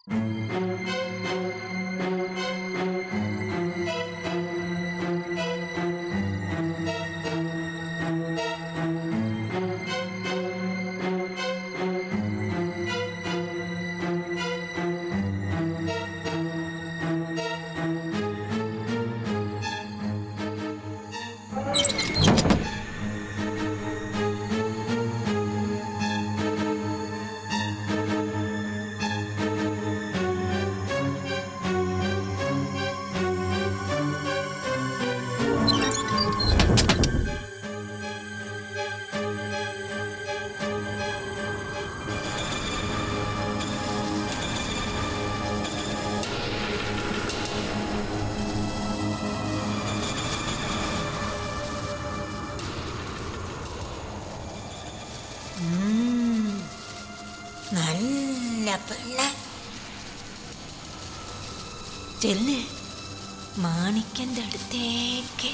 നല്ല പെണ്ണ് ചെല്ല് മാണിക്കൻ്റെ അടുത്തേക്ക്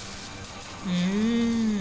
ഉം.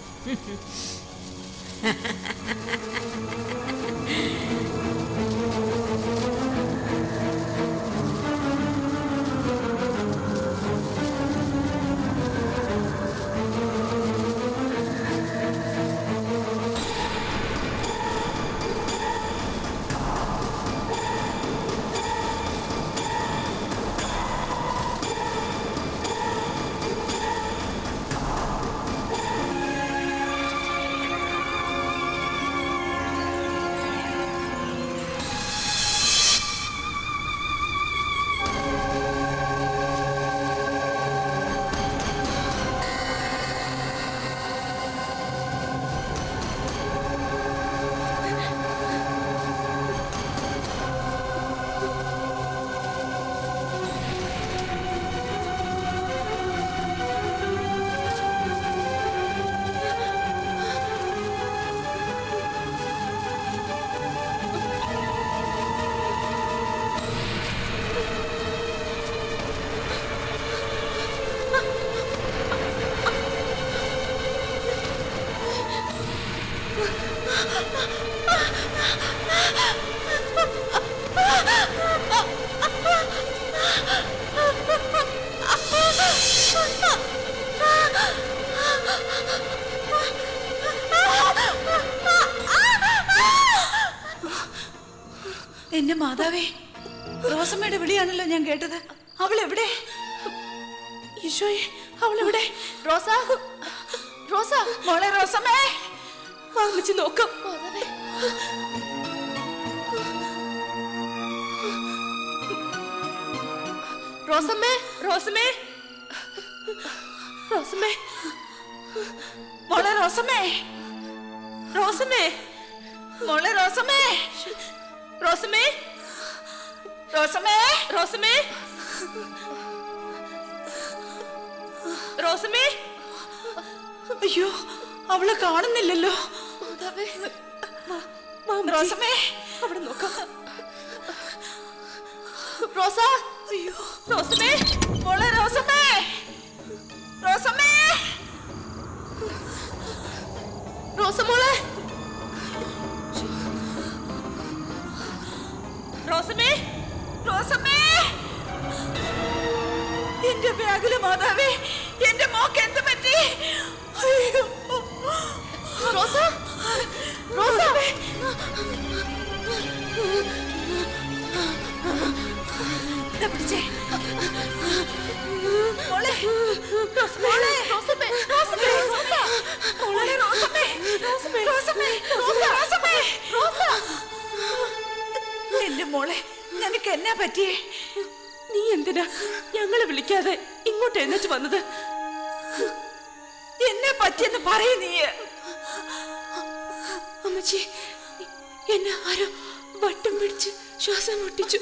എന്റെ മാതാവേ റോസമ്മയുടെ വിളിയാണല്ലോ ഞാൻ കേട്ടത് അവൾ എവിടെ ഈശോയെ അവൾ എവിടെ റോസ റോസ മോളെ റോസമ്മേ വാങ്ങിച്ച് നോക്കാം റോസമ്മേ റോസമ്മേ റോസമ്മേ മോളെ റോസമ്മേ റോസമ്മേ മോളെ റോസമ്മേ റോസമ്മേ റോസമ്മേ റോസമ്മേ റോസമ്മേ അയ്യോ അവളെ കാണുന്നില്ലല്ലോ റോസമ്മേ അവിടെ നോക്കാം റോസ അയ്യോ റോസമ്മേ മോളെ റോസമ്മേ റോസമ്മേ റോസമോളെ റോസമ്മേ റോസമ്മേ എന്റെ ബാഗില് മാതാവേ എന്റെ മോക്ക് എന്ത് പറ്റി അയ്യോ റോസ റോസ ഇതാ പിടിച്ചേ മോളെ മോളെ റോസമ്മേ റോസമ്മേ റോസ മോളെ റോസമ്മേ റോസമ്മേ റോസമ്മേ റോസമ്മേ റോസ എന്റെ മോളെ നിനക്ക് എന്നാ പറ്റിയേ നീ എന്തിനാ ഞങ്ങളെ വിളിക്കാതെ ഇങ്ങോട്ട് എഴുന്നേറ്റ് വന്നത് എന്നെ പറ്റിയെന്ന് പറയൂ നീ അമ്മച്ചി എന്നെ ആരോ വട്ടം പിടിച്ച് ശ്വാസം മുട്ടിച്ചു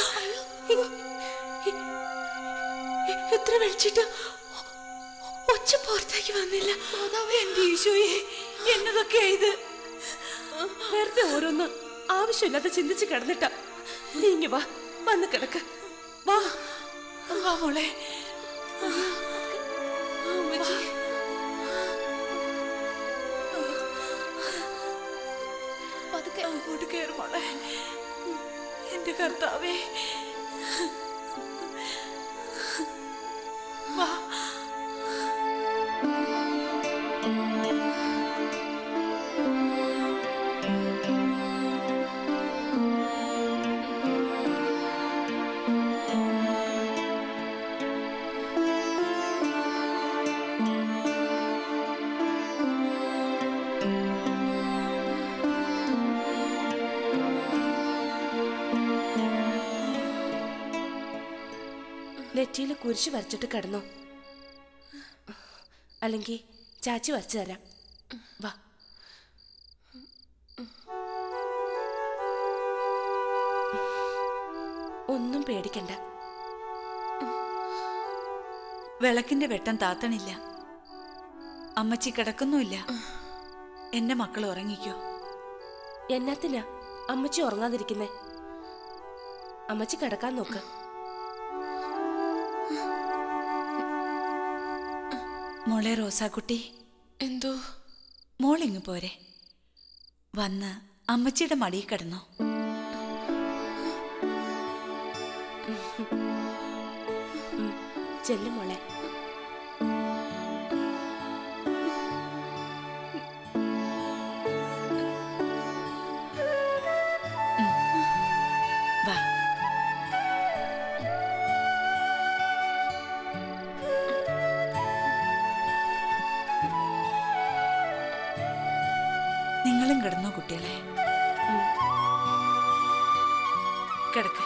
എത്ര വിളിച്ചിട്ട് ഒച്ച പുറത്തേക്ക് വന്നില്ല എന്റെ ഈശോയെ എന്നതൊക്കെയാ ഇത് വെറുതെ ഓരോന്ന് ആവശ്യമില്ലാതെ ചിന്തിച്ച് കിടന്നിട്ടാ നീ ഇങ്ങ് വാ വന്ന് കിടക്ക് വാ വാ മോളെ അമ്മച്ചി അങ്ങോട്ട് കയറി മോളെ എന്റെ കർത്താവേ വാ നെറ്റിയിൽ കുരിശ് വരച്ചിട്ട് കിടന്നോ അല്ലെങ്കിൽ ചാച്ചി വരച്ചു തരാം വാ ഒന്നും പേടിക്കണ്ട വിളക്കിന്റെ വെട്ടം താത്തണില്ല അമ്മച്ചി കിടക്കുന്നുമില്ല എന്റെ മക്കൾ ഉറങ്ങിക്കോ എന്നാത്തിനാ അമ്മച്ചി ഉറങ്ങാതിരിക്കുന്നേ അമ്മച്ചി കിടക്കാൻ നോക്ക് മോളെ റോസാക്കുട്ടി എന്തോ മോളിങ്ങ് പോരെ വന്ന് അമ്മച്ചിയുടെ മടിയിൽ കിടന്നോ ചെല്ലു മോളെ വാ നിങ്ങളും കിടന്നോ കുട്ടികളെ കിടക്ക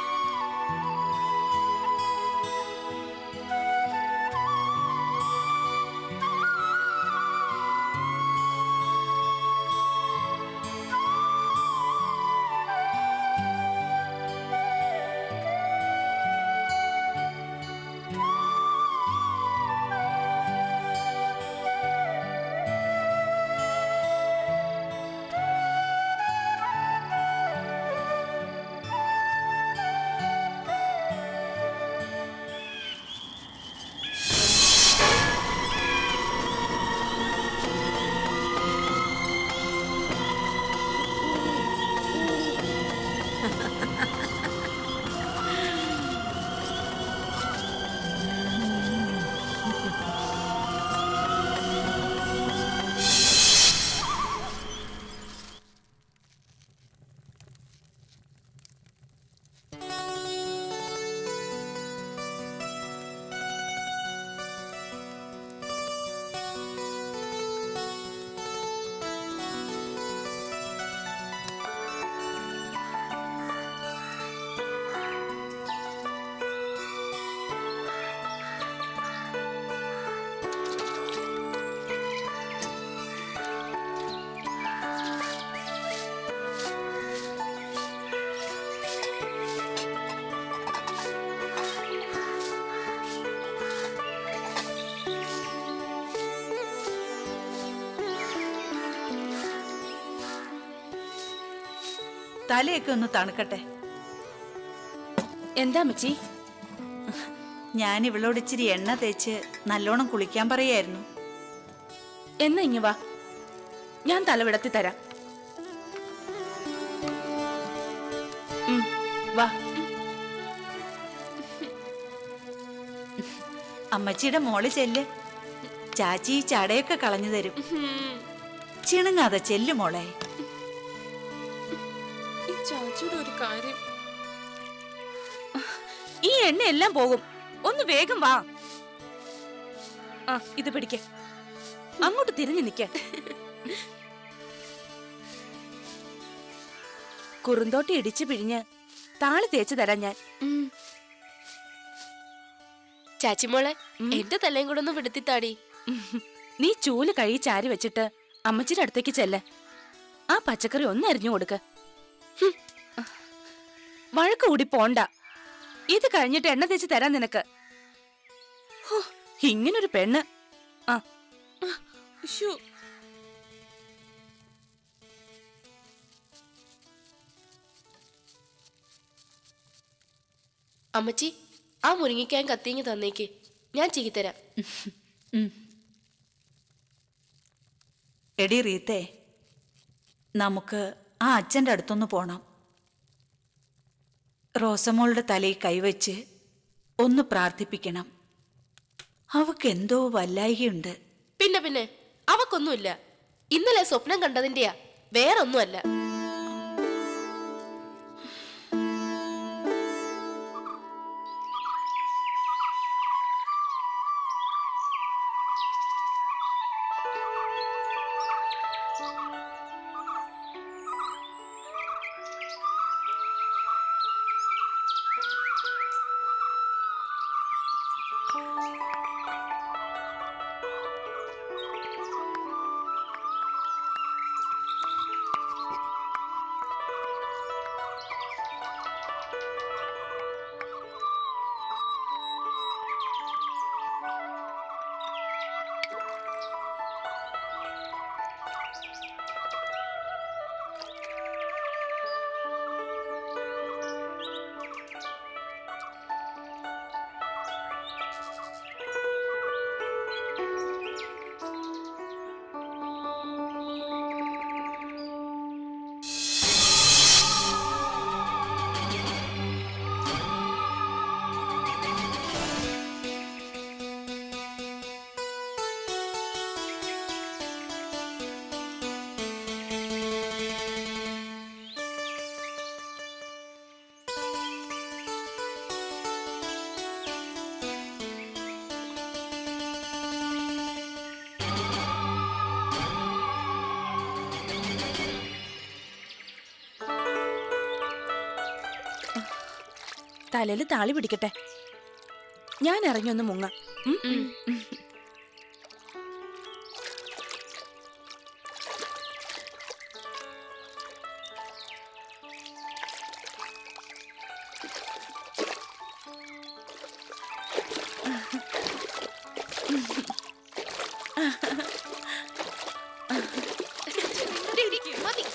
തലയൊക്കെ ഒന്ന് തണുക്കട്ടെ എന്താ അമ്മച്ചി ഞാൻ ഇവളോട് ഇച്ചിരി എണ്ണ തേച്ച് നല്ലോണം കുളിക്കാൻ പറയായിരുന്നു എന്നാ ഇങ്ങ് വാ ഞാൻ തലവിടത്തി തരാം ഉം, വാ അമ്മച്ചിയുടെ മോള് ചെല്ല് ചാച്ചി ഈ ചടയൊക്കെ കളഞ്ഞു തരും ചിണുങ്ങാതെ ചെല്ലു മോളെ ഈ ചാച്ചിയുടെ ഒരു കാര്യം ഈ എണ്ണ എല്ലാം പോകും ഒന്ന് വേഗം വാ ആ ഇത് പിടിക്ക അങ്ങോട്ട് തിരിഞ്ഞു നിക്ക കുറുന്തോട്ടി ഇടിച്ചു പിഴിഞ്ഞ് താളി തേച്ചു തരാം ഞാൻ ചാച്ചിമോളെ എന്റെ തലയും കൂടെ ഒന്ന് വിടുത്തിത്താടി നീ ചൂല് കഴി ചാരി വെച്ചിട്ട് അമ്മച്ചിയുടെ അടുത്തേക്ക് ചെല്ല ആ പച്ചക്കറി ഒന്ന് അരിഞ്ഞു കൊടുക്ക ഹും. വഴക്ക് കൂടി പോണ്ട ഇത് കഴിഞ്ഞിട്ട് എണ്ണ തേച്ച് തരാൻ നിനക്ക് ഹോ, ഇങ്ങനൊരു പെണ്ണ് ആ ശ്ശോ, അമ്മച്ചി ആ മുരിങ്ങിക്കായും കത്തിങ്ങി തന്നേക്ക് ഞാൻ ചീകിത്തരാം എടി റീത്തേ നമുക്ക് ആ അച്ഛൻ്റെ അടുത്തൊന്ന് പോണം റോസമോളുടെ തലയിൽ കൈവച്ച് ഒന്ന് പ്രാർത്ഥിപ്പിക്കണം അവക്ക് എന്തോ വല്ലായികയുണ്ട് പിന്നെ പിന്നെ അവക്കൊന്നുമില്ല ഇന്നലെ സ്വപ്നം കണ്ടതിന്റെയാ വേറൊന്നുമല്ല തലയിൽ താളി പിടിക്കട്ടെ ഞാൻ ഇറങ്ങി ഒന്ന് മുങ്ങ ഉം? മതി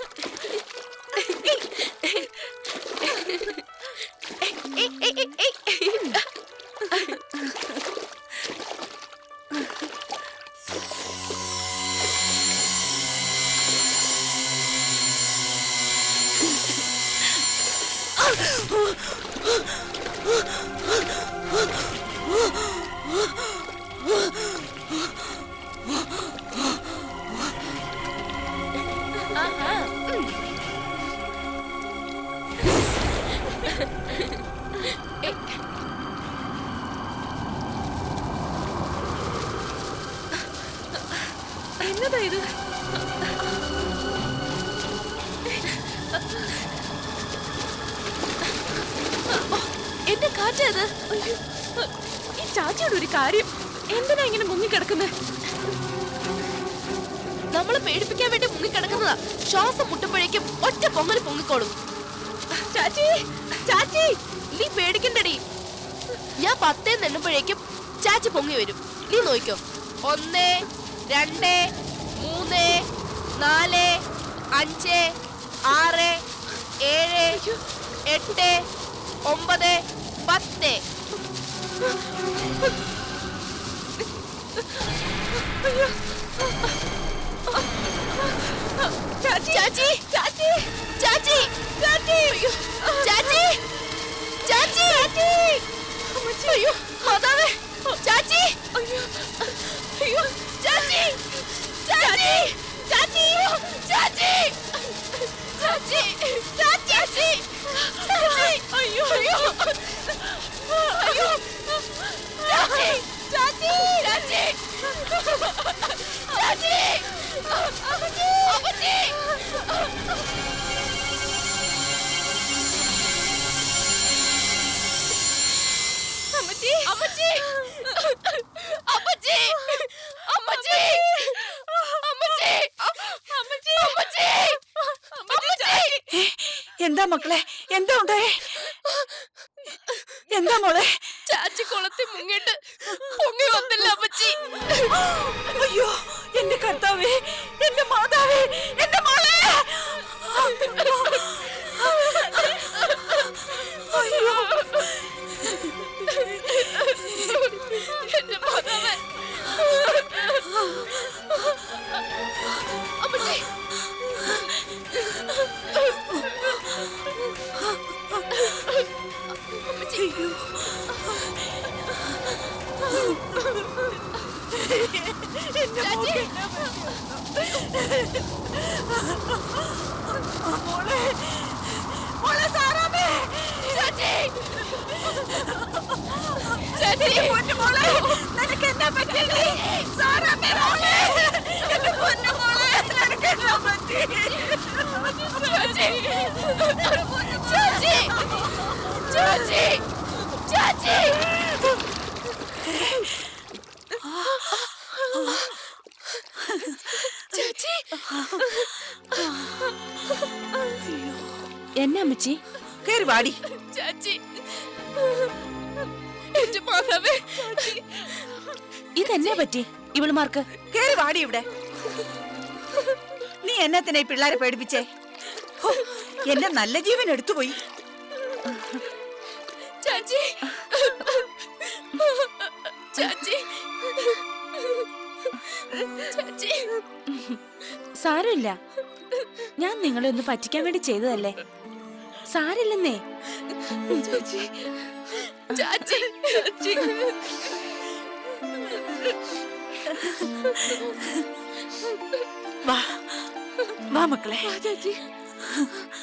എന്നതാ ഇത് എന്റെ കാറ്റത് അയ്യോ, ഈ ചാച്ചിയുടെ ഒരു കാര്യം എന്തിനാ ഇങ്ങനെ മുങ്ങിക്കിടക്കുന്നത് നമ്മളെ പേടിപ്പിക്കാൻ വേണ്ടി മുങ്ങിക്കിടക്കുന്നതാ ശ്വാസം മുട്ടുമ്പോഴേക്കും ഒറ്റ പൊങ്ങൽ പൊങ്ങിക്കോളും ചാച്ചി ചാച്ചി നീ പേടിക്കണ്ടടി ഞാൻ പത്തേ എണ്ണുമ്പോഴേക്കും ചാച്ചി പൊങ്ങി വരും നീ നോക്കിക്കോ ഒന്ന് രണ്ട് മൂന്ന് നാല് അഞ്ച് ആറ് ഏഴ് എട്ട് ഒമ്പത് പത്ത് ചാച്ചി ചാച്ചി ചാച്ചി ചാച്ചി ചാച്ചി അയ്യോ, ചാച്ചി ചാച്ചി അമ്മച്ചി. അയ്യോ മാതാവേ ചാച്ചി അയ്യോ അയ്യോ ചാച്ചി ചാച്ചി ചാച്ചി ചാച്ചി ചാച്ചി ചാച്ചി ചാച്ചി അയ്യോ അയ്യോ അയ്യോ ചാച്ചി ചാച്ചി ചാച്ചി ചാച്ചി അമ്മച്ചി അമ്മച്ചി അമ്മച്ചി അമ്മച്ചി അമ്മച്ചി അമ്മച്ചി അമ്മച്ചി അമ്മച്ചി അമ്മച്ചി അമ്മച്ചി എന്താ മക്കളെ എന്താ ഉണ്ടായേ എന്താ മോളെ ചാച്ചി കുളത്തിൽ മുങ്ങിട്ട് പൊങ്ങി വന്നില്ല അമ്മച്ചി അയ്യോ എന്റെ കർത്താവേ എന്റെ മാതാവേ എന്റെ മോളെ അയ്യോ എന്റെ മാതാവേ അമ്മച്ചി എന്റെ പൊന്നുമോളെ, നിനക്ക് എന്നാ പറ്റിയത്? സാറാമ്മേ മോളെ, എന്റെ പൊന്നുമോളെ, നിനക്ക് എന്നാ പറ്റി? ചാച്ചി ചാച്ചി ചാച്ചി ചാച്ചി എന്നെ അമ്മച്ചി കേറി വാടി ചാച്ചി എന്റെ മാതാവേ ഇതെന്നെ പറ്റി ഇവളുമാർക്ക് കേറി വാടി ഇവിടെ നീ എന്നത്തിനെ ഈ പിള്ളേരെ പേടിപ്പിച്ചേ ഹോ, എന്റെ നല്ല ജീവൻ എടുത്തുപോയി ചാച്ചി ചാച്ചി ചാച്ചി സാരമില്ല ഞാൻ നിങ്ങളെ ഒന്ന് പറ്റിക്കാൻ വേണ്ടി ചെയ്തതല്ലേ സാരില്ലെന്നേ ചാച്ചി ചാച്ചി വാ വാ മക്കളെ ചാച്ചി